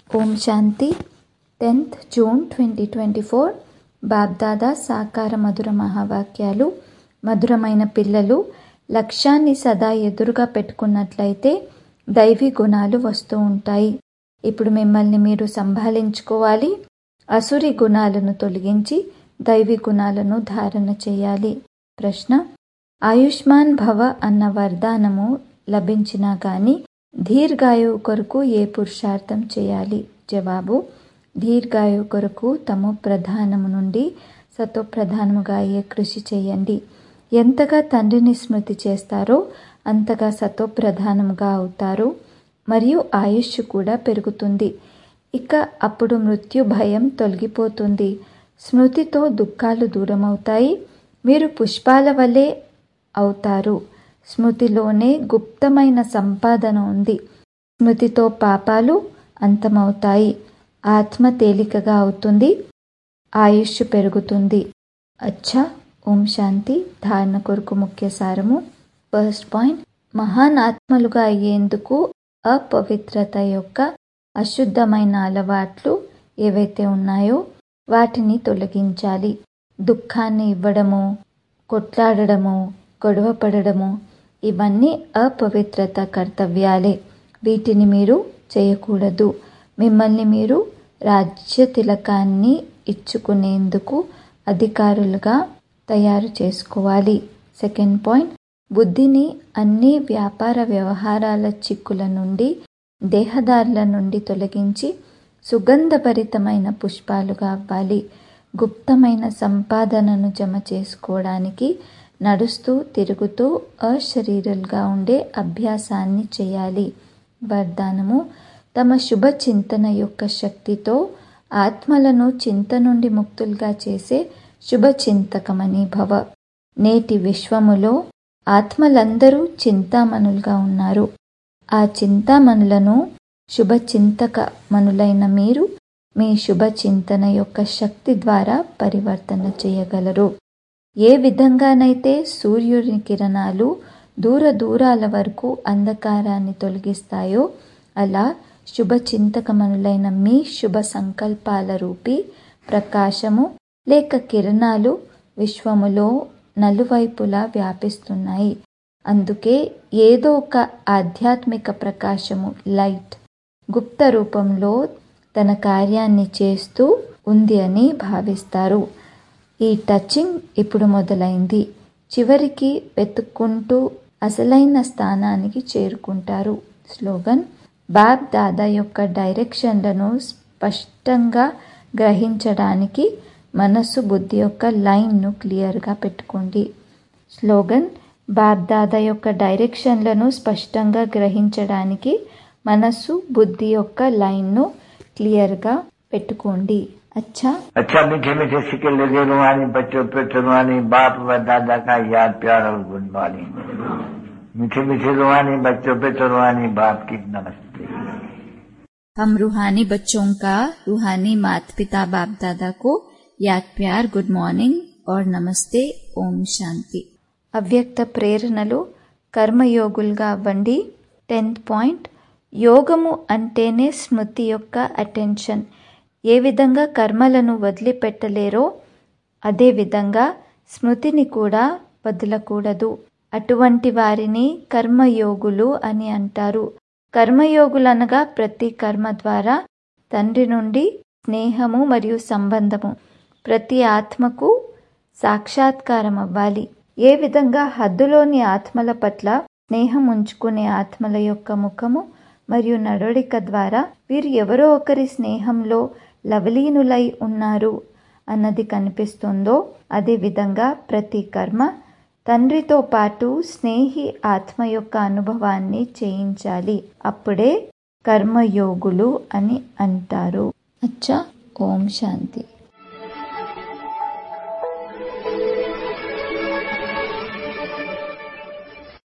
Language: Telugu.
ఓం Shanti tenth June twenty twenty four Bapdada సాకార మధుర మహావాక్యాలు మధురమైన పిల్లలు లక్ష్యాన్ని సదా ఎదురుగా పెట్టుకున్నట్లయితే దైవీ గుణాలు వస్తూ ఉంటాయి ఇప్పుడు మిమ్మల్ని మీరు సంభాళించుకోవాలి అసురి గుణాలను తొలగించి దైవీ గుణాలను ధారణ చేయాలి ప్రశ్న ఆయుష్మాన్ భవ అన్న వరదానము లభించినా కానీ దీర్ఘాయువు కొరకు ఏ పురుషార్థం చేయాలి జవాబు దీర్ఘాయువు కొరకు తము ప్రధానము నుండి సతో ప్రధానముగా అయ్యే కృషి చేయండి ఎంతగా తండ్రిని స్మృతి చేస్తారో అంతగా సతో ప్రధానముగా అవుతారు మరియు ఆయుష్ కూడా పెరుగుతుంది ఇక అప్పుడు మృత్యు భయం తొలగిపోతుంది స్మృతితో దుఃఖాలు దూరమవుతాయి మీరు పుష్పాల వలె అవుతారు స్మృతిలోనే గుప్తమైన సంపాదన ఉంది స్మృతితో పాపాలు అంతమవుతాయి ఆత్మ తేలికగా అవుతుంది ఆయుష్ పెరుగుతుంది అచ్చా ఓం శాంతి ధారణ కొరకు ముఖ్య సారము ఫస్ట్ పాయింట్ మహాన్ ఆత్మలుగా అయ్యేందుకు అపవిత్రత యొక్క అశుద్ధమైన అలవాట్లు ఏవైతే ఉన్నాయో వాటిని తొలగించాలి దుఃఖాన్ని ఇవ్వడము కొట్లాడడము గొడవపడడము ఇవన్నీ అపవిత్రత కర్తవ్యాలే వీటిని మీరు చేయకూడదు మిమ్మల్ని మీరు రాజ్య తిలకాన్ని ఇచ్చుకునేందుకు అధికారులుగా తయారు చేసుకోవాలి సెకండ్ పాయింట్ బుద్ధిని అన్ని వ్యాపార వ్యవహారాల చిక్కుల నుండి దేహదారుల నుండి తొలగించి సుగంధభరితమైన పుష్పాలుగా అవ్వాలి గుప్తమైన సంపాదనను జమ చేసుకోవడానికి నడుస్తూ తిరుగుతూ అశరీరులుగా ఉండే అభ్యాసాన్ని చేయాలి వరదానము తమ శుభ చింతన యొక్క శక్తితో ఆత్మలను చింత నుండి ముక్తులుగా చేసే శుభ చింతకమని భవ నేటి విశ్వములో ఆత్మలందరూ చింతామణులుగా ఉన్నారు ఆ చింతామణులను శుభ చింతక మనులైన మీరు మీ శుభ చింతన యొక్క శక్తి ద్వారా పరివర్తన చేయగలరు ఏ విధంగానైతే సూర్యుని కిరణాలు దూర దూరాల వరకు అంధకారాన్ని తొలగిస్తాయో అలా శుభ చింతకమనులైన మీ శుభ సంకల్పాల రూపీ ప్రకాశము లేక కిరణాలు విశ్వములో నలువైపులా వ్యాపిస్తున్నాయి అందుకే ఏదో ఒక ఆధ్యాత్మిక ప్రకాశము లైట్ గుప్త రూపంలో తన కార్యాన్ని చేస్తూ ఉంది అని భావిస్తారు ఈ టచింగ్ ఇప్పుడు మొదలైంది చివరికి వెతుక్కుంటూ అసలైన స్థానానికి చేరుకుంటారు స్లోగన్ బాబ్ దాదా యొక్క డైరెక్షన్లను స్పష్టంగా గ్రహించడానికి మనస్సు బుద్ధి యొక్క లైన్ను క్లియర్గా పెట్టుకోండి స్లోగన్ బాబ్ దాదా యొక్క డైరెక్షన్లను స్పష్టంగా గ్రహించడానికి మనస్సు బుద్ధి యొక్క లైన్ను క్లియర్గా పెట్టుకోండి अच्छा अच्छा मीठे मीठे सिक्के लगे रुहानी बच्चों पे रुहानी बाप व दादा का याद प्यार और गुड मॉर्निंग मीठे मीठे रुहानी बच्चों पे रुहानी बाप की नमस्ते हम रूहानी बच्चों का रूहानी माता पिता बाप दादा को याद प्यार गुड మార్నింగ్ और నమస్తే ఓం శాంతి అవ్యక్త ప్రేరణలు కర్మయోగులుగా అవ్వండి టెన్త్ పాయింట్ యోగము అంటేనే స్మృతి యొక్క అటెన్షన్ ఏ విధంగా కర్మలను వదిలిపెట్టలేరో అదేవిధంగా స్మృతిని కూడా వదలకూడదు అటువంటి వారిని కర్మయోగులు అని అంటారు కర్మయోగులనగా ప్రతి కర్మ ద్వారా తండ్రి నుండి స్నేహము మరియు సంబంధము ప్రతి ఆత్మకు సాక్షాత్కారం అవ్వాలి ఏ విధంగా హద్దులోని ఆత్మల పట్ల స్నేహం ఉంచుకునే ఆత్మల యొక్క ముఖము మరియు నడవడిక ద్వారా వీరు ఎవరో ఒకరి స్నేహంలో లవలీనులై ఉన్నారు అన్నది కనిపిస్తుందో అదేవిధంగా ప్రతి కర్మ తండ్రితో పాటు స్నేహి ఆత్మ యొక్క అనుభవాన్ని చేయించాలి అప్పుడే కర్మయోగులు అని అంటారు అచ్చా ఓం శాంతి